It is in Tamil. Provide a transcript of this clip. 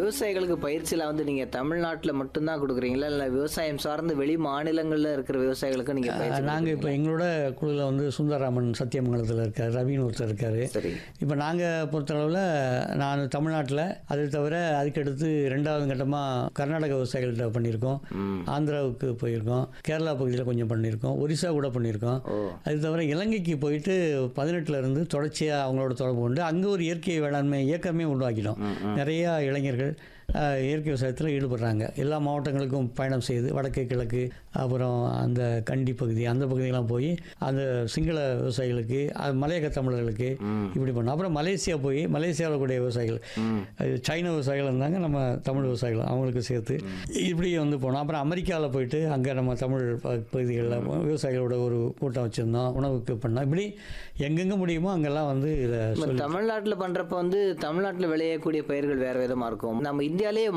விவசாயிகளுக்கு பயிற்சியில வந்து நீங்க தமிழ்நாட்டுல மட்டும்தான் கொடுக்குறீங்களா இல்ல விவசாயம் சார்ந்து வெளி மாநிலங்கள்ல இருக்கிற விவசாயிகளுக்கு நீங்க பயிற்சி நாங்கள் இப்போ எங்களோட குழுவில் வந்து சுந்தரராமன் சத்தியமங்கலத்தில் இருக்கார் ரவின்னு ஒருத்தர் இருக்கார் சரி இப்போ நாங்கள் பொறுத்தளவில் நான் தமிழ்நாட்டில் அதை தவிர அதுக்கடுத்து ரெண்டாவது கட்டமாக கர்நாடக விவசாயிகள்கிட்ட பண்ணியிருக்கோம் ம் ஆந்திராவுக்கு போயிருக்கோம் கேரளா பகுதியில் கொஞ்சம் பண்ணியிருக்கோம் ஒரிசா கூட பண்ணியிருக்கோம் ஓ அது தவிர இலங்கைக்கு போயிட்டு பதினெட்டுல இருந்து தொடர்ச்சியாக அவங்களோட தொடர்பு கொண்டு அங்கே ஒரு இயற்கை வேளாண்மை இயக்கமே உருவாக்கிட்டோம் ம், ம். நிறையா இளைஞர்கள் அஹ், இயற்கை விவசாயத்தில் ஈடுபடுறாங்க எல்லா மாவட்டங்களுக்கும் பயணம் செய்து வடக்கு கிழக்கு அப்புறம் அந்த கண்டி பகுதி அந்த பகுதியெல்லாம் போய் அந்த சிங்கள விவசாயிகளுக்கு அது மலையக தமிழர்களுக்கு ம் இப்படி பண்ணோம் அப்புறம் மலேசியா போய் மலேசியாவில் கூடிய விவசாயிகள் ம் அது சைன விவசாயிகள் இருந்தாங்க நம்ம தமிழ் விவசாயிகள் அவங்களுக்கு சேர்த்து இப்படி வந்து போனோம் அப்புறம் அமெரிக்காவில் போயிட்டு அங்கே நம்ம தமிழ் ப- பகுதிகளில் விவசாயிகளோட ஒரு கூட்டம் வச்சுருந்தோம் உணவுக்கு பண்ணோம் இப்படி எங்கெங்கே முடியுமோ அங்கெல்லாம் வந்து இதை இப்ப சொல்லி தமிழ்நாட்டுல பண்றப்ப வந்து தமிழ்நாட்டுல விளையக்கூடிய பயிர்கள் வேற விதமா இருக்கும் நம்ம இந்தியாலேயே